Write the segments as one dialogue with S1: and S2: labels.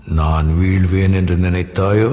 S1: நான் வீழ்வேன் என்று நினைத்தாயோ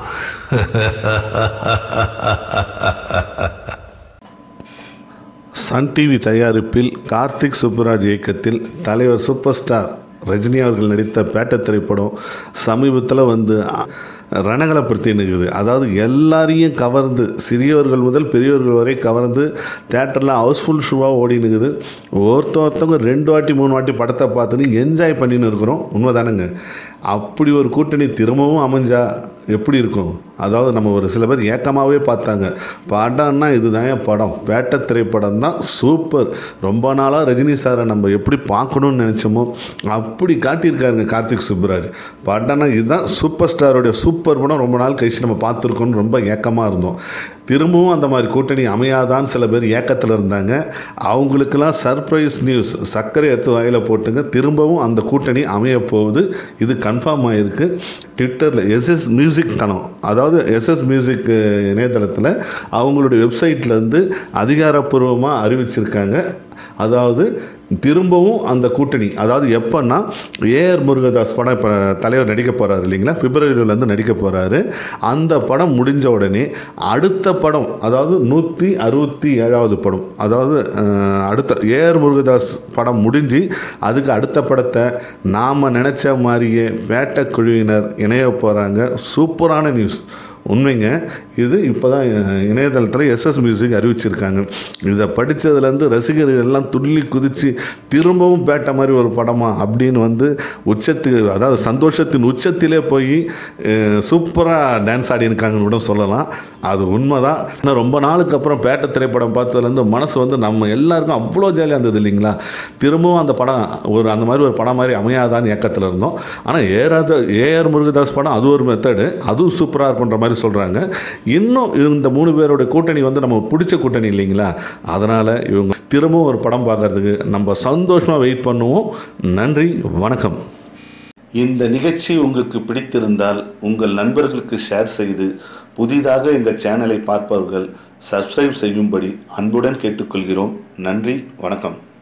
S2: சன் டிவி தயாரிப்பில் கார்த்திக் சுப்புராஜ் இயக்கத்தில் தலைவர் சூப்பர் ஸ்டார் ரஜினி அவர்கள் நடித்த பேட்ட திரைப்படம் சமீபத்தில் வந்து அ, ரணகலப்படுத்தி நிற்குது அதாவது எல்லாரையும் கவர்ந்து சிறியவர்கள் முதல் பெரியவர்கள் வரை கவர்ந்து தேட்டரில் ஹவுஸ்ஃபுல் ஷூவாக ஓடி நிற்குது ஒருத்த ஒருத்தவங்க ரெண்டு வாட்டி மூணு வாட்டி படத்தை பார்த்துன்னு என்ஜாய் பண்ணின்னு இருக்கிறோம் உண்மைதானங்க அப்படி ஒரு கூட்டணி திரும்பவும் அமைஞ்சா எப்படி இருக்கும் அதாவது நம்ம ஒரு சில பேர் ஏக்கமாகவே பார்த்தாங்க படம்னா இதுதான் என் படம் பேட்ட திரைப்படம் தான் சூப்பர் ரொம்ப நாளாக ரஜினி சாரை நம்ம எப்படி பார்க்கணும்னு நினச்சோமோ அப்படி காட்டியிருக்காருங்க கார்த்திக் சுப்புராஜ் படம்னா இதுதான் சூப்பர் ஸ்டாரோடைய சூப்பர் படம் ரொம்ப நாள் கழிச்சு நம்ம பார்த்துருக்கோம்னு ரொம்ப ஏக்கமாக இருந்தோம் திரும்பவும் அந்த மாதிரி கூட்டணி அமையாதான்னு சில பேர் ஏக்கத்தில் இருந்தாங்க அவங்களுக்கெல்லாம் சர்ப்ரைஸ் நியூஸ் சர்க்கரை எடுத்து வாயில் போட்டுங்க திரும்பவும் அந்த கூட்டணி அமைய போகுது இது கன்ஃபார்ம் ஆகிருக்கு ட்விட்டரில் எஸ்எஸ் மியூசிக் தனம் அதாவது எஸ்எஸ் மியூசிக் இணையதளத்தில் அவங்களுடைய வெப்சைட்லேருந்து அதிகாரப்பூர்வமாக அறிவிச்சிருக்காங்க அதாவது திரும்பவும் அந்த கூட்டணி அதாவது எப்போன்னா ஏஆர் முருகதாஸ் படம் இப்போ தலைவர் நடிக்க போகிறாரு இல்லைங்களா பிப்ரவரியிலேருந்து நடிக்க போகிறாரு அந்த படம் முடிஞ்ச உடனே அடுத்த படம் அதாவது நூற்றி அறுபத்தி ஏழாவது படம் அதாவது அஹ், அடுத்த ஏஆர் முருகதாஸ் படம் முடிஞ்சு அதுக்கு அடுத்த படத்தை நாம் நினச்ச மாதிரியே வேட்டை குழுவினர் இணைய போகிறாங்க சூப்பரான நியூஸ் உண்மைங்க இது இப்போ தான் இணையதளத்தில் எஸ்எஸ் மியூசிக் அறிவிச்சிருக்காங்க இதை படித்ததுலேருந்து ரசிகர்கள் எல்லாம் துள்ளி குதித்து திரும்பவும் பேட்ட மாதிரி ஒரு படமா அப்படின்னு வந்து உச்சத்துக்கு அதாவது சந்தோஷத்தின் உச்சத்திலே போய் சூப்பராக டான்ஸ் ஆடியிருக்காங்கன்னு கூட சொல்லலாம் அது உண்மைதான் ஆனால் ரொம்ப நாளுக்கு அப்புறம் பேட்ட திரைப்படம் பார்த்ததுலேருந்து மனசு வந்து நம்ம எல்லாருக்கும் அவ்வளோ ஜாலியாக இருந்தது இல்லைங்களா திரும்பவும் அந்த படம் ஒரு அந்த மாதிரி ஒரு படம் மாதிரி அமையாதான்னு ஏக்கத்தில் இருந்தோம் ஆனால் ஏறாத ஏஆர் முருகதாஸ் படம் அது ஒரு மெத்தடு அதுவும் சூப்பராக இருக்குன்ற மாதிரி சொல்கிறாங்க இன்னும் இந்த மூணு பேரோட கூட்டணி வந்து நம்ம பிடிச்ச கூட்டணி இல்லைங்களா அதனால் இவங்க திரும்பவும் ஒரு படம் பார்க்கறதுக்கு நம்ம சந்தோஷமாக வெயிட் பண்ணுவோம் நன்றி வணக்கம் இந்த நிகழ்ச்சி உங்களுக்கு பிடித்திருந்தால் உங்கள் நண்பர்களுக்கு ஷேர் செய்து புதிதாக எங்கள் சேனலை பார்ப்பவர்கள் சப்ஸ்கிரைப் செய்யும்படி அன்புடன் கேட்டுக்கொள்கிறோம் நன்றி வணக்கம்